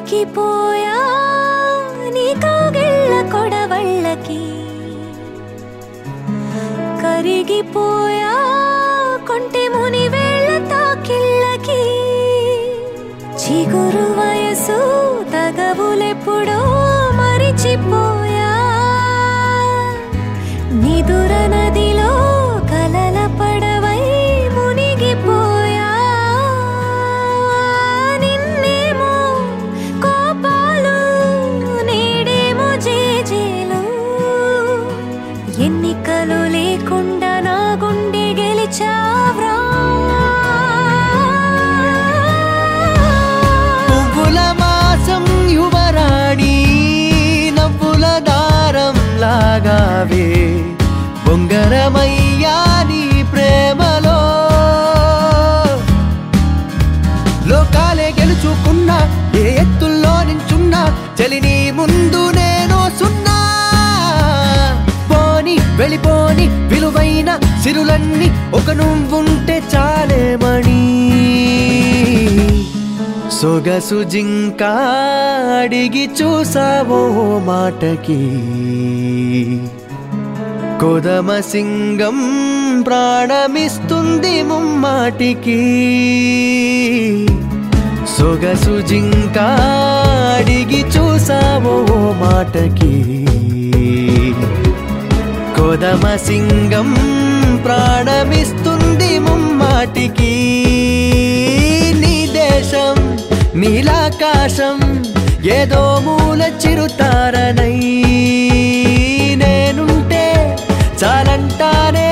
ఉడికిపోయా నీ కాగిళ్ళ కొడవళ్ళకి కరిగిపోయా కొంటె ముని వేళ్ళ తాకిళ్ళకి చిగురు వయసు తగవులెప్పుడో మరిచిపోయా నిదుర నదిలో కలల పడవై మునిగిపోయా నిన్నేమో కోపాలు నేడేమో జేజేలు ఎన్నికలు లేకుండా నా గుండె గెలిచావ్రా పువ్వుల మాసం యువరాణి నవ్వుల దారం లాగావే బొంగరమయ్యా నీ ప్రేమలో లోకాలే గెలుచుకున్నా ఏ ఎత్తుల్లో నించున్నా చలిని ముందు నేను సున్నా పోని వెళ్ళిపోని విలువైన సిరులన్నీ ఒక నువ్వుంటే చాలేమణి సొగసు జింక అడిగి చూసావో మాటకి కొదమ సింగం ప్రాణమిస్తుంది ముమ్మాటికి సొగసు జింక అడిగి చూసావో మాటకి కొదమ సింగం ప్రాణమిస్తుంది ముమ్మాటికి నీ దేశం నీలాకాశం ఏదో మూల చిరుతారనై నేనుంటే చాలంటానే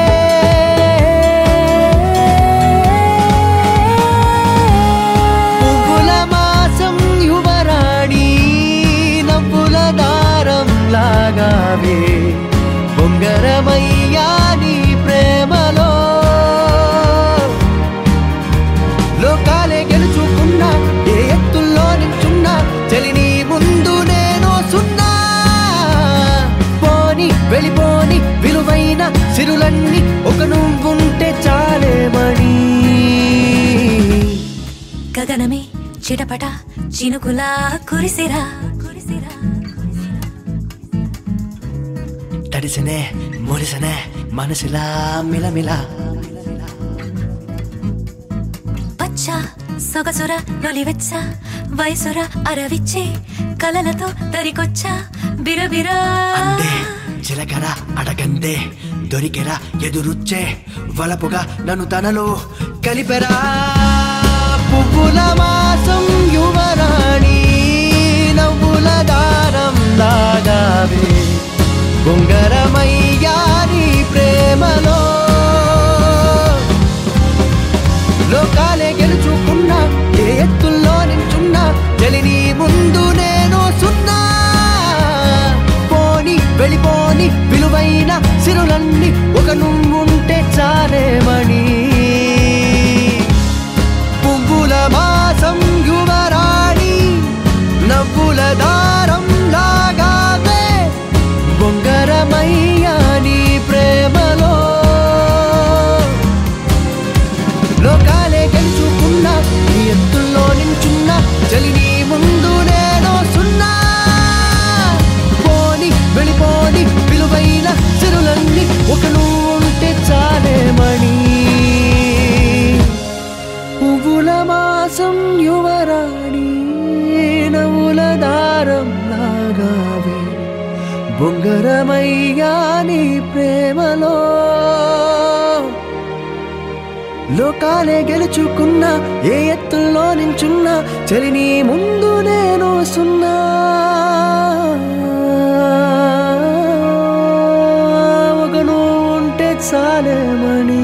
పువ్వుల మాసం యువరాణి నవ్వుల దారం లాగావే బొంగరమయ్యా నీ ప్రేమలో లోకాలే గెలుచుకున్నా ఏ ఎత్తుల్లో నించున్నా చలిని ముందు నేను సున్నా పోని వెళ్ళిపోని విలువైన సిరులన్నీ ఒక నువ్వుంటే చాలేమణి గగనమే చిటపట చినుకులా కురిసిరా కురిసిరా తడిసనే మురిసనే మనసులా మిలమిలా పచ్చ సొగసుర నొలివెచ్చ వయసుర అరవిచ్చే కలలతో తరికొచ్చా బిరబిరా అందే చిలకర అడగందే దొరికెరా ఎదురుచ్చే వలపుగా నన్ను తనలో కలిపెరా పువ్వుల మాసం యువరాణి నవ్వుల దారం లాగావే బొంగరమయ్యా నీ ప్రేమలో లోకాలే గెలుచుకున్నా ఏ ఎత్తుల్లో నించున్నా చలిని ముందు నేను సున్నా పోని వెళ్ళిపోని విలువైన సిరులన్నీ ఒక నువ్వుంటే చాలేమణి పువ్వుల మాసం యువరాణి నవ్వుల దారం లాగావే బొంగరమయ్యా నీ ప్రేమలో లోకాలే గెలుచుకున్నా నీ ఎత్తుల్లో నించున్నా చలిని ముందు నేను సున్నా పోని వెళ్ళిపోని విలువైన సిరులన్నీ ఒక నువ్వు ఉంటే చాలేమణి పువ్వుల మాసం యువరాణి నవ్వుల దారం లాగావే బొంగరమయ్యా నీ ప్రేమలో లోకాలే గెలుచుకున్నా ఏ ఎత్తుల్లో నించున్నా చలిని ముందు నేను సున్నా ఒక నువ్వు ఉంటే చాలేమణి